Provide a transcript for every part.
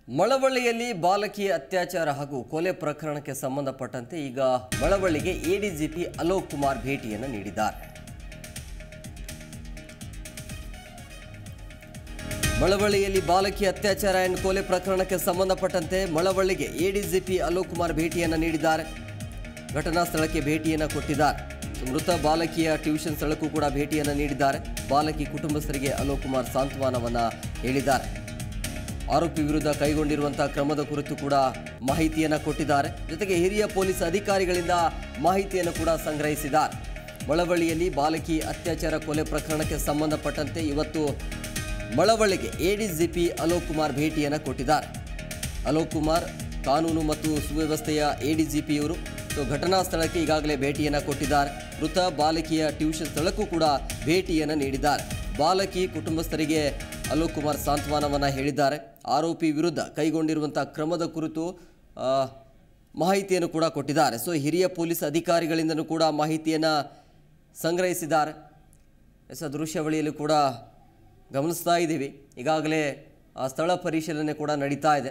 ಮಳವಳ್ಳಿಯಲ್ಲಿ ಬಾಲಕಿ ಅತ್ಯಾಚಾರ ಹಾಗೂ ಕೊಲೆ ಪ್ರಕರಣಕ್ಕೆ ಸಂಬಂಧಪಟ್ಟಂತೆ ಈಗ ಮಳವಳ್ಳಿಗೆ ಎಡಿಜಿಪಿ ಅಲೋಕ್ ಕುಮಾರ್ ಭೇಟಿಯನ್ನು ನೀಡಿದ್ದಾರೆ ಮಳವಳ್ಳಿಯಲ್ಲಿ ಬಾಲಕಿ ಅತ್ಯಾಚಾರ and ಕೊಲೆ ಪ್ರಕರಣಕ್ಕೆ ಸಂಬಂಧಪಟ್ಟಂತೆ ಮಳವಳ್ಳಿಗೆ ಎಡಿಜಿಪಿ ಅಲೋಕ್ ಕುಮಾರ್ ಭೇಟಿಯನ್ನು ನೀಡಿದ್ದಾರೆ ಘಟನಾ ಸ್ಥಳಕ್ಕೆ ಭೇಟಿಯನ್ನು ಕೊಟ್ಟಿದ್ದಾರೆ ಮೃತ ಬಾಲಕಿಯ ಟ್ಯೂಷನ್ ಸ್ಥಳಕ್ಕೂ ಕೂಡ ಭೇಟಿಯನ್ನು ನೀಡಿದ್ದಾರೆ ಬಾಲಕಿ ಕುಟುಂಬಸ್ಥರಿಗೆ ಅಲೋಕ್ ಕುಮಾರ್ ಸಾಂತ್ವನವನ್ನು ಹೇಳಿದ್ದಾರೆ ಆರೋಪಿ ವಿರುದ್ಧ ಕೈಗೊಂಡಿರುವಂತಹ ಕ್ರಮದ ಕುರಿತು ಕೂಡ ಮಾಹಿತಿಯನ್ನು ಕೊಟ್ಟಿದ್ದಾರೆ ಜೊತೆಗೆ ಹಿರಿಯ ಪೊಲೀಸ್ ಅಧಿಕಾರಿಗಳಿಂದ ಮಾಹಿತಿಯನ್ನು ಕೂಡ ಸಂಗ್ರಹಿಸಿದ್ದಾರೆ ಮಳವಳ್ಳಿಯಲ್ಲಿ ಬಾಲಕಿ ಅತ್ಯಾಚಾರ ಕೊಲೆ ಪ್ರಕರಣಕ್ಕೆ ಸಂಬಂಧಪಟ್ಟಂತೆ ಇವತ್ತು ಮಳವಳ್ಳಿಗೆ ಎಡಿಜಿಪಿ ಅಲೋಕ್ ಕುಮಾರ್ ಭೇಟಿಯನ್ನು ಕೊಟ್ಟಿದ್ದಾರೆ ಅಲೋಕ್ ಕುಮಾರ್ ಕಾನೂನು ಮತ್ತು ಸುವ್ಯವಸ್ಥೆಯ ಎಡಿಜಿಪಿಯವರು ಸೊ ಘಟನಾ ಸ್ಥಳಕ್ಕೆ ಈಗಾಗಲೇ ಭೇಟಿಯನ್ನು ಕೊಟ್ಟಿದ್ದಾರೆ ಮೃತ ಬಾಲಕಿಯ ಟ್ಯೂಷನ್ ಸ್ಥಳಕ್ಕೂ ಕೂಡ ಭೇಟಿಯನ್ನು ನೀಡಿದ್ದಾರೆ ಬಾಲಕಿ ಕುಟುಂಬಸ್ಥರಿಗೆ ಅಲೋಕ್ ಕುಮಾರ್ ಸಾಂತ್ವನವನ್ನು ಹೇಳಿದ್ದಾರೆ ಆರೋಪಿ ವಿರುದ್ಧ ಕೈಗೊಂಡಿರುವಂಥ ಕ್ರಮದ ಕುರಿತು ಆ, ಮಾಹಿತಿಯನ್ನು ಕೂಡ ಕೊಟ್ಟಿದ್ದಾರೆ ಸೊ ಹಿರಿಯ ಪೊಲೀಸ್ ಅಧಿಕಾರಿಗಳಿಂದಲೂ ಕೂಡ ಮಾಹಿತಿಯನ್ನು ಸಂಗ್ರಹಿಸಿದ್ದಾರೆ ಎಸ್ ಆ ದೃಶ್ಯಾವಳಿಯಲ್ಲಿ ಕೂಡ ಗಮನಿಸ್ತಾ ಇದ್ದೀವಿ ಈಗಾಗಲೇ ಆ ಸ್ಥಳ ಪರಿಶೀಲನೆ ಕೂಡ ನಡೀತಾ ಇದೆ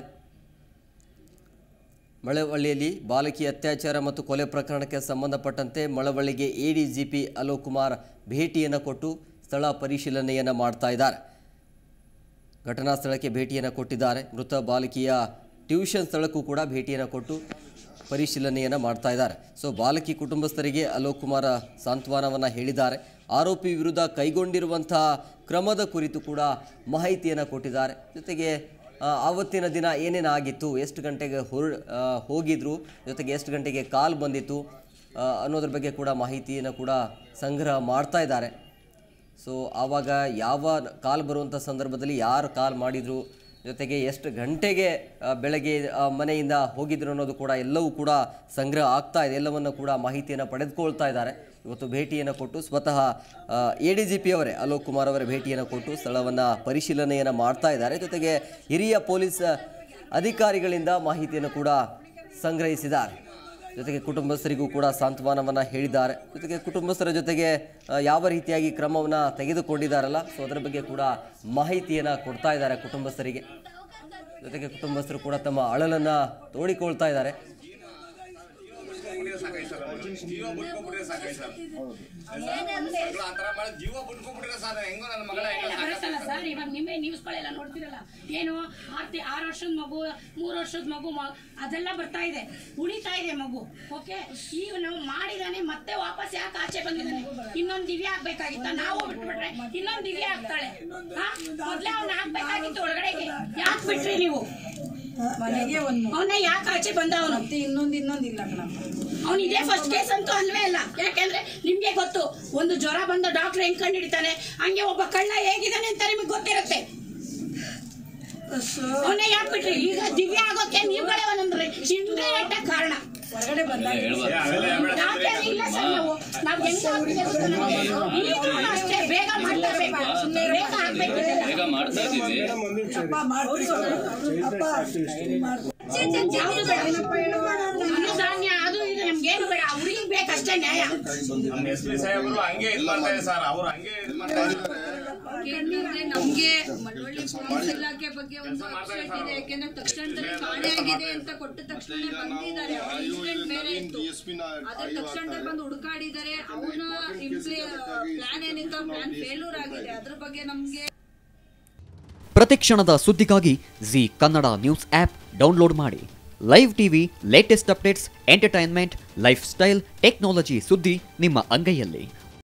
ಮಳವಳ್ಳಿಯಲ್ಲಿ ಬಾಲಕಿ ಅತ್ಯಾಚಾರ ಮತ್ತು ಕೊಲೆ ಪ್ರಕರಣಕ್ಕೆ ಸಂಬಂಧಪಟ್ಟಂತೆ ಮಳವಳ್ಳಿಗೆ ಎಡಿಜಿಪಿ ಅಲೋಕ್ ಕುಮಾರ್ ಭೇಟಿಯನ್ನು ಕೊಟ್ಟು ಸ್ಥಳ ಪರಿಶೀಲನೆಯನ್ನು ಮಾಡ್ತಾ ಇದ್ದಾರೆ ಘಟನಾ ಸ್ಥಳಕ್ಕೆ ಭೇಟಿಯನ್ನು ಕೊಟ್ಟಿದ್ದಾರೆ ಮೃತ ಬಾಲಕಿಯ ಟ್ಯೂಷನ್ ಸ್ಥಳಕ್ಕೂ ಕೂಡ ಭೇಟಿಯನ್ನು ಕೊಟ್ಟು ಪರಿಶೀಲನೆಯನ್ನು ಮಾಡ್ತಾ ಇದ್ದಾರೆ ಸೊ ಬಾಲಕಿ ಕುಟುಂಬಸ್ಥರಿಗೆ ಅಲೋಕ್ ಕುಮಾರ ಸಾಂತ್ವನವನ್ನು ಹೇಳಿದ್ದಾರೆ ಆರೋಪಿ ವಿರುದ್ಧ ಕೈಗೊಂಡಿರುವಂತಹ ಕ್ರಮದ ಕುರಿತು ಕೂಡ ಮಾಹಿತಿಯನ್ನು ಕೊಟ್ಟಿದ್ದಾರೆ ಜೊತೆಗೆ ಆ, ಆವತ್ತಿನ ದಿನ ಏನೇನು ಆಗಿತ್ತು ಎಷ್ಟು ಗಂಟೆಗೆ ಹೊರ ಆ, ಹೋಗಿದ್ರು ಜೊತೆಗೆ ಎಷ್ಟು ಗಂಟೆಗೆ ಕಾಲ್ ಬಂದಿತ್ತು ಆ, ಅನ್ನೋದ್ರ ಬಗ್ಗೆ ಕೂಡ ಮಾಹಿತಿಯನ್ನು ಕೂಡ ಸಂಗ್ರಹ ಮಾಡ್ತಾ ಇದ್ದಾರೆ ಸೊ ಆವಾಗ ಯಾವ ಕಾಲ್ ಬರುವಂಥ ಸಂದರ್ಭದಲ್ಲಿ ಯಾರು ಕಾಲ್ ಮಾಡಿದರು ಜೊತೆಗೆ ಎಷ್ಟು ಗಂಟೆಗೆ ಆ, ಬೆಳಗ್ಗೆ ಆ, ಮನೆಯಿಂದ ಹೋಗಿದ್ರು ಅನ್ನೋದು ಕೂಡ ಎಲ್ಲವೂ ಕೂಡ ಸಂಗ್ರಹ ಆಗ್ತಾ ಇದೆ ಎಲ್ಲವನ್ನು ಕೂಡ ಮಾಹಿತಿಯನ್ನು ಪಡೆದುಕೊಳ್ತಾ ಇದ್ದಾರೆ ಇವತ್ತು ಭೇಟಿಯನ್ನು ಕೊಟ್ಟು ಸ್ವತಃ ಎ ಡಿ ಜಿ ಪಿ ಅವರೇ ಅಲೋಕ್ ಕುಮಾರ್ ಅವರ ಭೇಟಿಯನ್ನು ಕೊಟ್ಟು ಸ್ಥಳವನ್ನು ಪರಿಶೀಲನೆಯನ್ನು ಮಾಡ್ತಾ ಇದ್ದಾರೆ ಜೊತೆಗೆ ಹಿರಿಯ ಪೊಲೀಸ್ ಅಧಿಕಾರಿಗಳಿಂದ ಮಾಹಿತಿಯನ್ನು ಕೂಡ ಸಂಗ್ರಹಿಸಿದ್ದಾರೆ ಜೊತೆಗೆ ಕುಟುಂಬಸ್ಥರಿಗೂ ಕೂಡ ಸಾಂತ್ವನವನ್ನು ಹೇಳಿದ್ದಾರೆ ಜೊತೆಗೆ ಕುಟುಂಬಸ್ಥರ ಜೊತೆಗೆ ಆ, ಯಾವ ರೀತಿಯಾಗಿ ಕ್ರಮವನ್ನು ತೆಗೆದುಕೊಂಡಿದ್ದಾರಲ್ಲ ಸೊ ಅದರ ಬಗ್ಗೆ ಕೂಡ ಮಾಹಿತಿಯನ್ನು ಕೊಡ್ತಾ ಇದ್ದಾರೆ ಕುಟುಂಬಸ್ಥರಿಗೆ ಜೊತೆಗೆ ಕುಟುಂಬಸ್ಥರು ಕೂಡ ತಮ್ಮ ಅಳಲನ್ನು ತೋಡಿಕೊಳ್ತಾ ಇದ್ದಾರೆ ಜೀವ ಬಿಟ್ಕೊಂಡ್ಬಿಟ್ರೆ ಸಾಕಾಯ್ತು ಸರ್ ಮಗಳು ಆ ಥರ ಮಾಡಿ ಜೀವ ಬಿಟ್ಕೊಂಡ್ಬಿಟ್ರೆ ಸರ್ ಹೆಂಗೋ ನನ್ನ ಮಗಳ ಹೆಂಗೋ ಬರುತ್ತಲ್ಲ ಸರ್ ಇವಾಗ ನಿಮ್ಮೆ ನ್ಯೂಸ್ಗಳೆಲ್ಲ ನೋಡ್ತಿರಲ್ಲ ಏನು ಆರ್ತಿ ಆರು ವರ್ಷದ ಮಗು ಮೂರು ವರ್ಷದ ಮಗು ಮ- ಅದೆಲ್ಲ ಬರ್ತಾ ಇದೆ ಉಳಿತಾ ಇದೆ ಮಗು ಓಕೆ ಈಗ ನಾವು ಮಾಡಿದಾನೆ ಮತ್ತೆ ವಾಪಸ್ ಯಾಕೆ ಆಚೆ ಬಂದಿದ್ದಾನೆ ಇನ್ನೊಂದು ದಿವ್ಯ ಆಗ್ಬೇಕಾಗಿತ್ತ ನಾವು ಬಿಟ್ಬಿಟ್ರೆ ಇನ್ನೊಂದು ದಿವ್ಯ ಆಗ್ತಾಳೆ ಹಾ? ಮೊದ್ಲೇ ಅವ್ನ ಹಾಕ್ಬೇಕಾಗಿತ್ತು ಒಳಗಡೆಗೆ ಯಾಕೆ ಬಿಟ್ರಿ ನೀವು ಮನೆಗೆ ಒಂದು ಅವನ್ನ ಯಾಕೆ ಆಚೆ ಬಂದ ಅವನು ಮತ್ತೆ ಇನ್ನೊಂದು ಇನ್ನೊಂದು ಇಲ್ಲ ಕಣಪ್ಪ ಅವ್ನು ಇದೇ ಫಸ್ಟ್ ಕೇಸ್ ಅಂತೂ ಅಲ್ವೇ ಇಲ್ಲ ಯಾಕೆಂದ್ರೆ ನಿಮ್ಗೆ ಗೊತ್ತು ಒಂದು ಜ್ವರ ಬಂದ ಡಾಕ್ಟರ್ ಹೆಂಗ್ ಕಂಡಿಡಿತಾನೆ ಹಂಗೆ ಒಬ್ಬ ಕಳ್ಳ ಹೇಗಿದ್ದಾನೆ ಅಂತ ನಿಮಗೆ ಗೊತ್ತಿರುತ್ತೆ ಅವನ್ನ ಯಾಕೆ ಬಿಟ್ರಿ ಈಗ ದಿವ್ಯ ಆಗೋಕೆ ನೀವುಗಳೇ ಒಂದೊಂದ್ರೆ ಇಂಡೈರೆಕ್ಟ್ ಕಾರಣ ಹೊರಗಡೆ ಬಂದಾಗ ಯಾಕೆ ಇಲ್ಲ ಸರ್ ನಾವು ನಾವು ಹೆಂಗ್ ಆಗ್ತಿದೆ ಗೊತ್ತಾ ನಮ್ಗೆ? ಈಗ್ಲೂ ಅಷ್ಟೇ ಬೇಗ ಮಾಡ್ತಾ ಇರ್ಬೇಕು. ಸುಮ್ನೆ ಬೇಗ ಆಗ್ಬೇಕು ಇದೆಲ್ಲ. ಅಪ್ಪ ಮಾಡ್ತೀವಿ ಅಪ್ಪ ಮಾಡ್ತೀವಿ ಯಾವ್ದು ಬೇಡ ಧಾನ್ಯ ಅದು ಇದು ನಮ್ಗೇನು ಬೇಡ ಅವ್ರಿಗೆ ಬೇಕಷ್ಟೇ ನ್ಯಾಯ ನಮ್ಮ ಎಸ್ ಪಿ ಸಾಹೇಬರು ಹಂಗೆ ಇದು ಮಾಡ್ತಾರೆ ಸರ್ ಅವ್ರು ಹಂಗೆ ಇದು ಮಾಡ್ತಾರೆ ಯಾಕೆಂದ್ರೆ ನಮ್ಗೆ ಮಳವಳ್ಳಿ ಪೊಲೀಸ್ ಇಲಾಖೆ ಬಗ್ಗೆ ಒಂದು ಅಪ್ಸೆಟ್ ಇದೆ ಯಾಕೆಂದ್ರೆ ತಕ್ಷಣದಲ್ಲಿ ಕಾಣೆ ಆಗಿದೆ ಅಂತ ಕೊಟ್ಟ ತಕ್ಷಣ ಬಂದಿದ್ದಾರೆ ಇನ್ಸಿಡೆಂಟ್ ಬೇರೆ ಇತ್ತು ಅದ್ರ ತಕ್ಷಣದಲ್ಲಿ ಬಂದು ಹುಡುಕಾಡಿದ್ದಾರೆ ಅವನ ಇಂಪ್ಲೇ ಪ್ಲಾನ್ ಏನಿತ್ತು ಪ್ಲಾನ್ ಫೇಲ್ಯೂರ್ ಆಗಿದೆ ಅದ್ರ ಬಗ್ಗೆ ನಮ್ಗೆ ಪ್ರತಿಕ್ಷಣದ ಸುದ್ದಿಗಾಗಿ Zee Kannada news app download ಮಾಡಿ live TV latest updates entertainment lifestyle technology ಸುದ್ದಿ ನಿಮ್ಮ ಅಂಗೈಯಲ್ಲಿ